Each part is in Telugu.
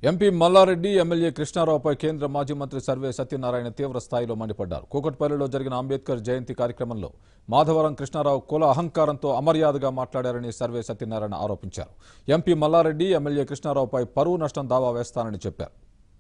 ఎంపీ మల్లారెడ్డి ఎమ్మెల్యే కృష్ణారావుపై కేంద్ర మాజీ మంత్రి సర్వే సత్యనారాయణ తీవ్ర స్థాయిలో మండిపడ్డారు కూకట్పల్లిలో జరిగిన అంబేద్కర్ జయంతి కార్యక్రమంలో మాధవరం కృష్ణారావు కుల అహంకారంతో అమర్యాదగా మాట్లాడారని సర్వే సత్యనారాయణ ఆరోపించారు ఎంపీ మల్లారెడ్డి ఎమ్మెల్యే కృష్ణారావుపై పరువు నష్టం దావా వేస్తానని చెప్పారు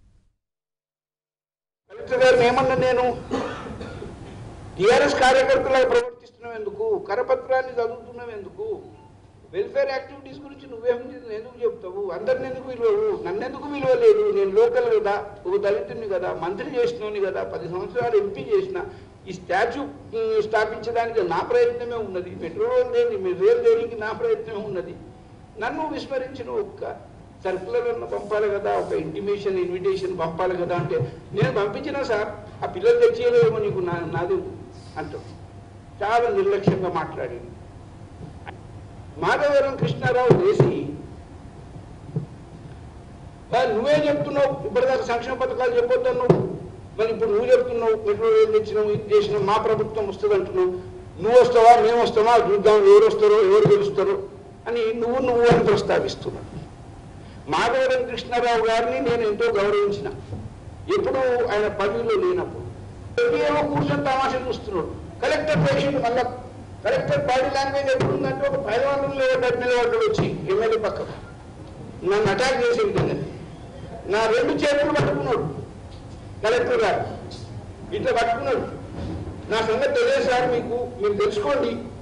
కలెక్టర్ గారిని ఏమన్నా నేను టీఆర్ఎస్ కార్యకర్తలా ప్రవర్తిస్తున్నావు ఎందుకు కరపత్రాన్ని చదువుతున్నావు ఎందుకు వెల్ఫేర్ యాక్టివిటీస్ గురించి నువ్వేం ఎందుకు చెప్తావు అందరిని ఎందుకు విలువవు నన్ను ఎందుకు విలువలేదు నేను లోకల్ కదా ఒక దళితుని కదా మంత్రి చేసినోని కదా పది సంవత్సరాలు ఎంపీ చేసిన ఈ స్టాచ్యూ ఉమ్, స్థాపించడానికి నా ప్రయత్నమే ఉన్నది మెట్రో రైల్ దేని రైల్ దేనికి నా ప్రయత్నమే ఉన్నది నన్ను విస్మరించిన ఒక్క సర్కులర్ అన్న పంపాలి కదా ఒక ఇంటిమేషన్ ఇన్విటేషన్ పంపాలి కదా అంటే నేను పంపించినా సార్ ఆ పిల్లలు తెచ్చేయలేమో నీకు నా నాది అంటాం చాలా నిర్లక్ష్యంగా మాట్లాడింది మాధవరం కృష్ణారావు వేసి "బా, నువ్వే చెప్తున్నావు ఇప్పటిదాకా సంక్షేమ పథకాలు చెప్పొద్దాను నువ్వు మరి ఇప్పుడు నువ్వు చెప్తున్నావు మెట్రో రైలు తెచ్చినావు ఇది చేసినావు మా ప్రభుత్వం వస్తుంది అంటున్నావు నువ్వు వస్తావా మేము వస్తావా చూద్దాం ఎవరు వస్తారో ఎవరు గెలుస్తారో అని నువ్వు నువ్వు అని ప్రస్తావిస్తున్నావు మాధవరం కృష్ణారావు గారిని నేను ఎంతో గౌరవించిన ఎప్పుడు ఆయన పదవిలో లేనప్పుడు ఏమో కూర్చొని తమాషా చూస్తున్నాడు కలెక్టర్ పేషెంట్ మళ్ళా కలెక్టర్ బాడీ లాంగ్వేజ్ ఎప్పుడు ఉందంటే ఒక పైలవాళ్ళు లేవడ్డాడు నిలబడ్డాడు వచ్చి ఎమ్మెల్యే పక్కకు నన్ను అటాక్ చేసే విధంగా నా రెండు చేతులు పట్టుకున్నాడు కలెక్టర్ గారు ఇట్లా పట్టుకున్నాడు నా సంగతి తెలియదు సార్ మీకు మీరు తెలుసుకోండి